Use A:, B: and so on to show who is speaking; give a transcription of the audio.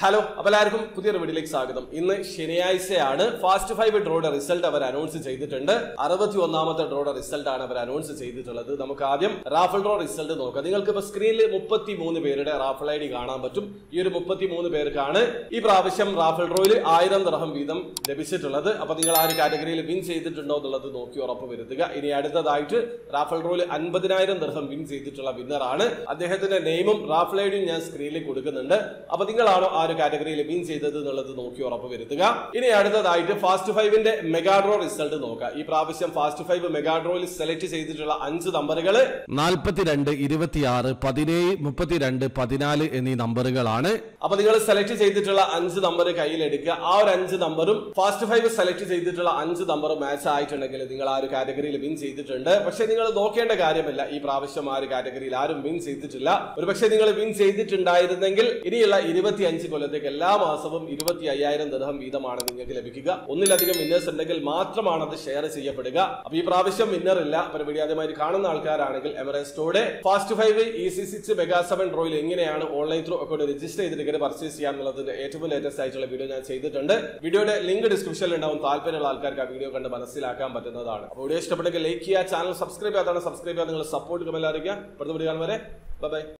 A: hello അപ്പോൾ എല്ലാവർക്കും പുതിയൊരു വീഡിയോയിലേക്ക് സ്വാഗതം ഇന്ന് ശനിയാഴ്ചയാണ് ഫാസ്റ്റ് ഫൈവ് ഡ്രോയുടെ റിസൾട്ട് അവർ അനൗൺസ് ചെയ്തിട്ടുണ്ട് അറുപത്തി ഒന്നാമത്തെ ഡ്രോയുടെ റിസൾട്ട് ആണ് അവർ അനൗൺസ് ചെയ്തിട്ടുള്ളത് നമുക്ക് ആദ്യം റാഫിൾ ഡ്രോ റിസൾട്ട് നോക്കാം നിങ്ങൾക്ക് ഇപ്പോൾ സ്ക്രീനിൽ മുപ്പത്തി മൂന്ന് പേരുടെ റാഫിൾ ഐ ഡി കാണാൻ പറ്റും ഈ ഒരു മുപ്പത്തി മൂന്ന് പേർക്കാണ് ഈ പ്രാവശ്യം റാഫിൾ ഡ്രോയിൽ ആയിരം ദർഹം വീതം ലഭിച്ചിട്ടുള്ളത് അപ്പൊ നിങ്ങൾ ആ ഒരു കാറ്റഗറിയിൽ വിൻ ചെയ്തിട്ടുണ്ടോ എന്നുള്ളത് നോക്കി ഉറപ്പ് വരുത്തുക ഇനി അടുത്തതായിട്ട് റാഫിൾ ഡ്രോയിൽ അൻപതിനായിരം ദർഹം വിൻ ചെയ്തിട്ടുള്ള വിന്നറാണ് അദ്ദേഹത്തിന്റെ നെയിമും റാഫിൾ ഐ ഡിയും ഞാൻ സ്ക്രീനിൽ കൊടുക്കുന്നുണ്ട് അപ്പൊ നിങ്ങളാണോ ആ ഒരു കാറ്റഗറിയിൽ വിൻ ചെയ്തത് എന്നുള്ളത് നോക്കി ഉറപ്പ് വരുത്തുക ഇനി അടുത്തതായിട്ട് ഫാസ്റ്റ് ഫൈവിന്റെ മെഗാഡ്രോ റിസൾട്ട് നോക്കാം ഈ പ്രാവശ്യം ഫാസ്റ്റ് ഫൈവ് മെഗാഡ്രോയിൽ സെലക്ട് ചെയ്തിട്ടുള്ള അഞ്ച് നമ്പറുകൾ
B: നാൽപ്പത്തിരണ്ട് ഇരുപത്തിയാറ് പതിനേഴ് മുപ്പത്തിരണ്ട് പതിനാല് എന്നീ നമ്പറുകളാണ്
A: അപ്പൊ നിങ്ങൾ സെലക്ട് ചെയ്തിട്ടുള്ള അഞ്ച് നമ്പർ കയ്യിലെടുക്കുക ആ ഒരു അഞ്ച് നമ്പറും ഫാസ്റ്റ് ഫൈവ് സെലക്ട് ചെയ്തിട്ടുള്ള അഞ്ച് നമ്പർ മാച്ച് ആയിട്ടുണ്ടെങ്കിൽ നിങ്ങൾ ആ ഒരു കാറ്റഗറിയിൽ വിൻ ചെയ്തിട്ടുണ്ട് പക്ഷെ നിങ്ങൾ നോക്കേണ്ട കാര്യമില്ല ഈ പ്രാവശ്യം ആ ഒരു കാറ്റഗറിയിൽ ആരും വിൻ ചെയ്തിട്ടില്ല ഒരു പക്ഷേ നിങ്ങൾ വിൻ ചെയ്തിട്ടുണ്ടായിരുന്നെങ്കിൽ ഇനിയുള്ള ഇരുപത്തി അഞ്ച് കൊല്ലത്തേക്ക് എല്ലാ മാസവും ഇരുപത്തി അയ്യായിരം ദർഹം വീതമാണ് നിങ്ങൾക്ക് ലഭിക്കുക ഒന്നിലധികം വിന്നേഴ്സ് ഉണ്ടെങ്കിൽ മാത്രമാണ് അത് ഷെയർ ചെയ്യപ്പെടുക അപ്പൊ ഈ പ്രാവശ്യം വിന്നർ ഇല്ല അപ്പൊ വീഡിയോ ആദ്യമായി കാണുന്ന ആൾക്കാരാണെങ്കിൽ എമറേസ്റ്റോടെ fast five E C six mega seven ഡ്രോയിൽ എങ്ങനെയാണ് ഓൺലൈൻ ത്രൂ അക്കൗണ്ട് രജിസ്റ്റർ ചെയ്തിട്ട് ഇങ്ങനെ പർച്ചേസ് ചെയ്യാന്നുള്ളതിന്റെ ഏറ്റവും ലേറ്റസ്റ്റ് ആയിട്ടുള്ള വീഡിയോ ഞാൻ ചെയ്തിട്ടുണ്ട് വീഡിയോയുടെ ലിങ്ക് ഡിസ്ക്രിപ്ഷനിൽ ഉണ്ടാവും താല്പര്യമുള്ള ആൾക്കാർക്ക് ആ വീഡിയോ കണ്ട് മനസ്സിലാക്കാൻ പറ്റുന്നതാണ് അപ്പോൾ വീഡിയോ ഇഷ്ടപ്പെട്ടെങ്കിൽ ലൈക്ക് ചെയ്യുക ചാനൽ സബ്സ്ക്രൈബ് ചെയ്യാതാണ് സബ്സ്ക്രൈബ് ചെയ്യാൻ നിങ്ങൾ സപ്പോർട്ട് കമന്റ് അറിയിക്കുക അടുത്ത വീഡിയോ കാണും വരെ ബൈ